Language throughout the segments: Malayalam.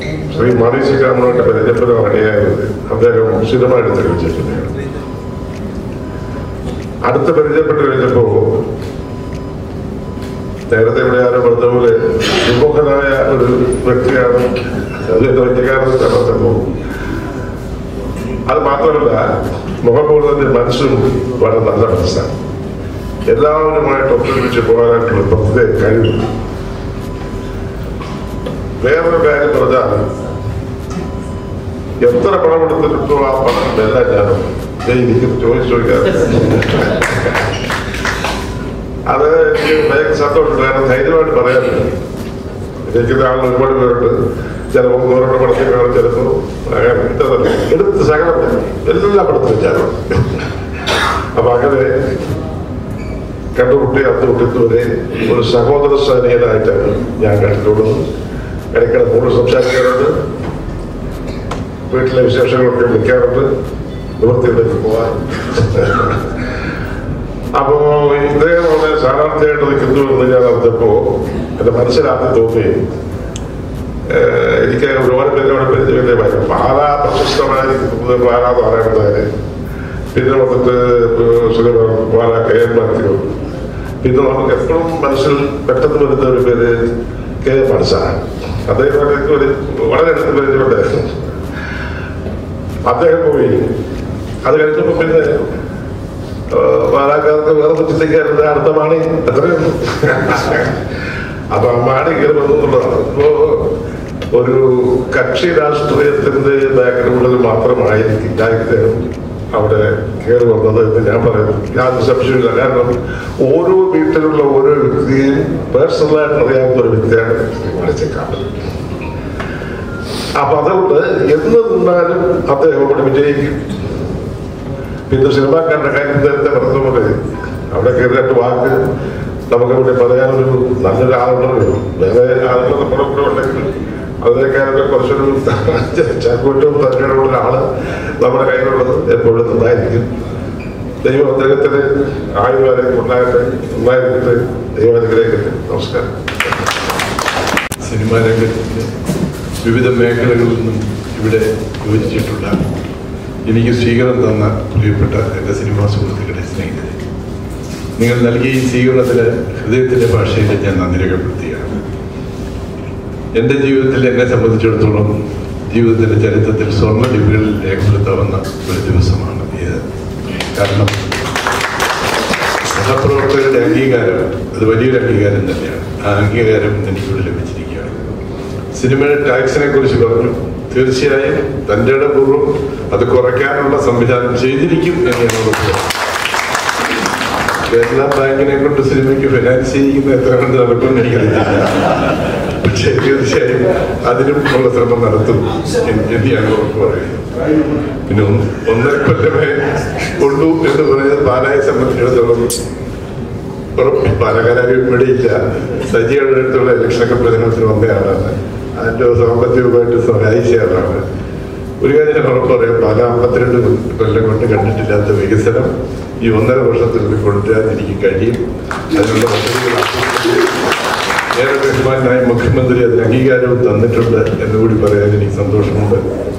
ശ്രീ മാണി സി കാമനുമായിട്ട് പരിചയപ്പെടാൻ ഇടയായത് അദ്ദേഹം സിനിമ എടുത്ത് കഴിച്ചിട്ടുണ്ടായിരുന്നു അടുത്ത് പരിചയപ്പെട്ട് കഴിഞ്ഞപ്പോ നേരത്തെ ഇവിടെ ആരും പറഞ്ഞ പോലെ വിമുഖനായ ഒരു വ്യക്തിയാണ് അത് ഒറ്റക്കാരൻ പറഞ്ഞപ്പോ അത് മാത്രമല്ല മുഖംപോലത്തിന്റെ മനസ്സും വളരെ നല്ല മനസ്സാണ് എല്ലാവരുമായിട്ട് ഒത്തൊരുമിച്ച് പോകാനായിട്ടുള്ള പ്രത്യേക കഴിവുണ്ട് വേറൊരു കാര്യം പറഞ്ഞാൽ എത്ര പണം എടുത്തിട്ടുണ്ടോ ആ പണം എല്ലാം ഞാനും ദേ എനിക്ക് ചോദിച്ചു ചോദിക്കാറ് അത് എനിക്ക് ഭയങ്കര സന്തോഷമുണ്ട് കാരണം ധൈര്യമായിട്ട് പറയാറുണ്ട് ഇരിക്കുന്ന ആളുകൾ ഒരുപാട് പേരുണ്ട് ചിലപ്പോൾ നൂറെണ്ണം പടത്തിൽ കാണും ചിലപ്പോൾ അങ്ങനെ ഇട്ടതല്ല. എടുത്ത് സകലം എല്ലാം പടത്തിലും ചേരണം അപ്പൊ അങ്ങനെ കണ്ടുമുട്ടി അന്നുമുട്ടിത്തുവരെ ഒരു സഹോദര സൈനികനായിട്ടാണ് ഞാൻ കണ്ടിട്ടുള്ളത് ഇടയ്ക്കിടെ കൂടുതൽ സംസാരിക്കാറുണ്ട് വീട്ടിലെ വിശേഷങ്ങളൊക്കെ വിളിക്കാറുണ്ട് നിവൃത്തിയിലേക്ക് പോവാൻ അപ്പോ ഇദ്ദേഹം വളരെ സ്ഥാനാർത്ഥിയായിട്ട് നിൽക്കുന്നു എന്ന് ഞാൻ അറിഞ്ഞപ്പോ എന്റെ മനസ്സിലാക്കി തോന്നി ഏഹ് എനിക്ക് ഒരുപാട് പേരോട് പരിചയമില്ല പാലാ പ്രശസ്തമായിരിക്കുന്നത് പാലാ നാരായണനായര് പിന്നെ വന്നിട്ട് ശ്രീ പാലാ കെ എൻ മാത്യു പിന്നെ നമുക്ക് എപ്പോഴും മനസ്സിൽ പെട്ടെന്ന് വരുന്ന ഒരു പേര് കെ എം മനസ്സാണ് അദ്ദേഹം എനിക്ക് ഒരു വളരെ അടുത്ത് പരിചയമുണ്ടായിരുന്നു അദ്ദേഹം പോയി അത് കഴിഞ്ഞപ്പോ പിന്നെ പാലാക്കാർക്ക് വേറെ ചിന്തിക്കാറുണ്ട് അടുത്ത മാണി എത്രയുള്ളൂ അപ്പൊ ആ മാണി കയറി വന്നുള്ളതാണ് ഇപ്പോ ഒരു കക്ഷി രാഷ്ട്രീയത്തിന്റെ ബാക്ക്ഗ്രൗണ്ടിൽ മാത്രമായിരിക്കും ഇദ്ദേഹം അവിടെ കയറി വന്നത് എന്ന് ഞാൻ പറയുന്നു യാതൊരു സംശയമില്ല കാരണം ഓരോ വീട്ടിലുള്ള ഓരോ വ്യക്തിയും പേഴ്സണലായിട്ട് അറിയാവുന്ന ഒരു വ്യക്തിയാണ് മണിച്ചേക്കാട് അപ്പൊ അതുകൊണ്ട് എന്ന് നിന്നാലും അദ്ദേഹം ഇവിടെ വിജയിക്കും പിന്നെ സിനിമാക്കാരുടെ കാര്യം നേരത്തെ പറഞ്ഞതുപോലെ അവിടെ കയറിയിട്ട് വാക്ക് നമുക്കവിടെ പറയാനൊരു നല്ലൊരു ആളുണ്ടല്ലോ വേറെ ആളുകൾ നമ്മുടെ കൂടെ ഉണ്ടെങ്കിൽ അതിനേക്കാളൊക്കെ കുറച്ചൊരു ചാക്കോറ്റവും തരക്കേടുള്ള ആള് നമ്മുടെ കയ്യിലുള്ളത് എപ്പോഴും നന്നായിരിക്കും ദൈവം അദ്ദേഹത്തിന് ആയുർവേദം ഉണ്ടാകട്ടെ നന്നായിരിക്കട്ടെ ദൈവം അനുഗ്രഹിക്കട്ടെ നമസ്കാരം സിനിമാ രംഗത്തിന്റെ വിവിധ മേഖലകളിൽ നിന്നും ഇവിടെ യോജിച്ചിട്ടുള്ള എനിക്ക് സ്വീകരണം തന്ന പ്രിയപ്പെട്ട എൻ്റെ സിനിമാ സുഹൃത്തുക്കളെ സ്നേഹിതരെ നിങ്ങൾ നൽകിയ ഈ സ്വീകരണത്തിന് ഹൃദയത്തിൻ്റെ ഭാഷയിൽ ഞാൻ നന്ദി രേഖപ്പെടുത്തുകയാണ് എൻ്റെ ജീവിതത്തിൽ എന്നെ സംബന്ധിച്ചിടത്തോളം ജീവിതത്തിൻ്റെ ചരിത്രത്തിൽ സ്വർണ്ണ ലിപികളിൽ രേഖപ്പെടുത്താവുന്ന ഒരു ദിവസമാണ് ഇത് കാരണം സഹപ്രവർത്തകരുടെ അംഗീകാരം അത് വലിയൊരു അംഗീകാരം തന്നെയാണ് ആ അംഗീകാരം എനിക്കിവിടെ ലഭിച്ചിരിക്കുകയാണ് സിനിമയുടെ ടാക്സിനെ കുറിച്ച് പറഞ്ഞു തീർച്ചയായും തൻ്റെ ഇടപൂർവ്വം അത് കുറയ്ക്കാനുള്ള സംവിധാനം ചെയ്തിരിക്കും എന്ന് ഞാൻ ഉറപ്പുവരുത്തുന്നു. കേരള ബാങ്കിനെ കൊണ്ട് സിനിമയ്ക്ക് ഫിനാൻസ് ചെയ്യുന്ന എത്ര കണ്ട് നടക്കുമെന്ന് എനിക്കറിയില്ല പക്ഷേ തീർച്ചയായും അതിനും ഉള്ള ശ്രമം നടത്തും എന്ന് എന്ന് ഞാൻ ഉറപ്പ് പറയുന്നു പിന്നെ ഒന്ന് ഒന്നര കൊല്ലമേ ഉള്ളൂ എന്ന് പറയുന്നത് പാലായെ സംബന്ധിച്ചിടത്തോളം ഉറപ്പ് പാലക്കാരും ഇവിടെ ഇല്ല സജിയുടെ അടുത്തുള്ള ഇലക്ഷനൊക്കെ പ്രചരണത്തിന് വന്നയാളാണ് അതിന്റെ സാമ്പത്തികമായിട്ട് സഹായിച്ചയാളാണ് ഒരു കാര്യം ഞാൻ ഉറപ്പ് പറയാം പാല അമ്പത്തിരണ്ട് കൊല്ലം കൊണ്ട് കണ്ടിട്ടില്ലാത്ത വികസനം ഈ ഒന്നര വർഷത്തിനുള്ളിൽ കൊണ്ടുവരാൻ എനിക്ക് കഴിയും അതിനുള്ള പദ്ധതികൾ ഏറെ ബഹുമാനായ മുഖ്യമന്ത്രി അതിന് അംഗീകാരവും തന്നിട്ടുണ്ട് എന്നുകൂടി പറയാൻ എനിക്ക് സന്തോഷമുണ്ട്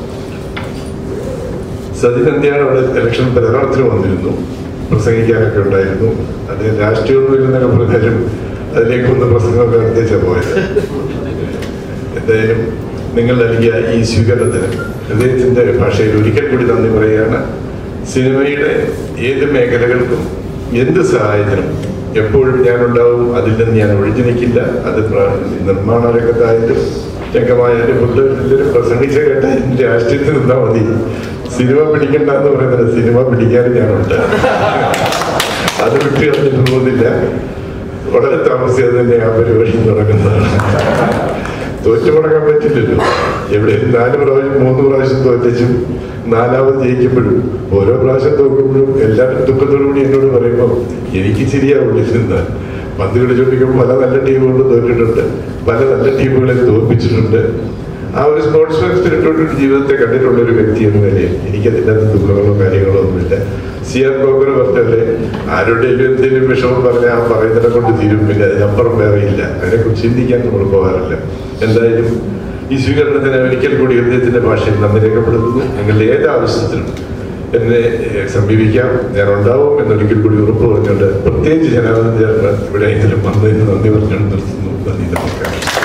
സജിൻ എന്തിയാണ് അവിടെ ഇലക്ഷൻ പ്രചരണത്തിന് വന്നിരുന്നു പ്രസംഗിക്കാനൊക്കെ ഉണ്ടായിരുന്നു അദ്ദേഹം രാഷ്ട്രീയമൊന്നുമില്ലെന്നൊക്കെ പറഞ്ഞാലും അതിലേക്കൊന്ന് പ്രസംഗമൊക്കെ നടത്തിച്ച പോയത് എന്തായാലും നിങ്ങൾ നൽകിയ ഈ സ്വീകരണത്തിന് ഹൃദയത്തിന്റെ ഭാഷയിൽ ഒരിക്കൽ കൂടി നന്ദി പറയുകയാണ് സിനിമയുടെ ഏത് മേഖലകൾക്കും എന്ത് സഹായത്തിനും എപ്പോഴും ഞാനുണ്ടാവും അതിൽ നിന്ന് ഞാൻ ഒഴിഞ്ഞു നിൽക്കില്ല അത് പ്ര- നിർമ്മാണ രംഗത്തായാലും രംഗമായാലും ഫുള്ള് എല്ലാവരും പ്രസംഗിച്ച കേട്ടാലും രാഷ്ട്രീയത്തിൽ നിന്നാൽ മതി സിനിമ പിടിക്കണ്ട എന്ന് പറയുന്നത് സിനിമ പിടിക്കാനും ഞാനുണ്ട് അത് വിട്ട് കളഞ്ഞിട്ട് പോകുന്നില്ല വളരെ താമസിയാതെ തന്നെ ആ പരിപാടി തുടങ്ങുന്നതാണ് തോറ്റു മുടക്കാൻ പറ്റില്ലല്ലോ എവിടെ നാല് പ്രാവശ്യം മൂന്ന് പ്രാവശ്യം തോറ്റച്ചും നാലാമത് ജയിക്കുമ്പോഴും ഓരോ പ്രാവശ്യം തോക്കുമ്പോഴും എല്ലാ ദുഃഖത്തോടു കൂടി എന്നോട് പറയുമ്പോൾ എനിക്ക് ശരിയാവുള്ളൂ ഇരുന്ന് പന്ത് കളിച്ചോണ്ടിരിക്കുമ്പോൾ പല നല്ല ടീമുകളും തോറ്റിട്ടുണ്ട് പല നല്ല ടീമുകളെ തോൽപ്പിച്ചിട്ടുണ്ട് ആ ഒരു സ്പോർട്സ്മാൻ സ്പിരിറ്റോട് ജീവിതത്തെ കണ്ടിട്ടുള്ള ഒരു വ്യക്തി എന്ന നിലയിൽ എനിക്ക് അതിനകത്ത് ദുഃഖങ്ങളോ കാര്യങ്ങളോ ഒന്നുമില്ല സി ആർ ബ്രോക്കർ പറഞ്ഞല്ലേ ആരുടെയും എന്തെങ്കിലും വിഷമം പറഞ്ഞാൽ ആ പറയുന്നതിനെ കൊണ്ട് തീരും പിന്നെ അതിനപ്പുറം വേറെ ഇല്ല അതിനെക്കുറിച്ച് ചിന്തിക്കാൻ നമ്മൾ പോകാറില്ല എന്തായാലും ഈ സ്വീകരണത്തിന് ഒരിക്കൽ കൂടി ഹൃദയത്തിന്റെ ഭാഷയിൽ നന്ദി രേഖപ്പെടുത്തുന്നു നിങ്ങളുടെ ഏത് ആവശ്യത്തിനും എന്നെ ഏഹ്, സമീപിക്കാം ഞാൻ ഉണ്ടാവും എന്നൊരിക്കൽ കൂടി ഉറപ്പ് പറഞ്ഞുകൊണ്ട് പ്രത്യേകിച്ച് ജനാധിപത്യ ഇവിടെ എങ്കിലും വന്നതിന് നന്ദി പറഞ്ഞുകൊണ്ട് നിർത്തുന്നു നന്ദി നമസ്കാരം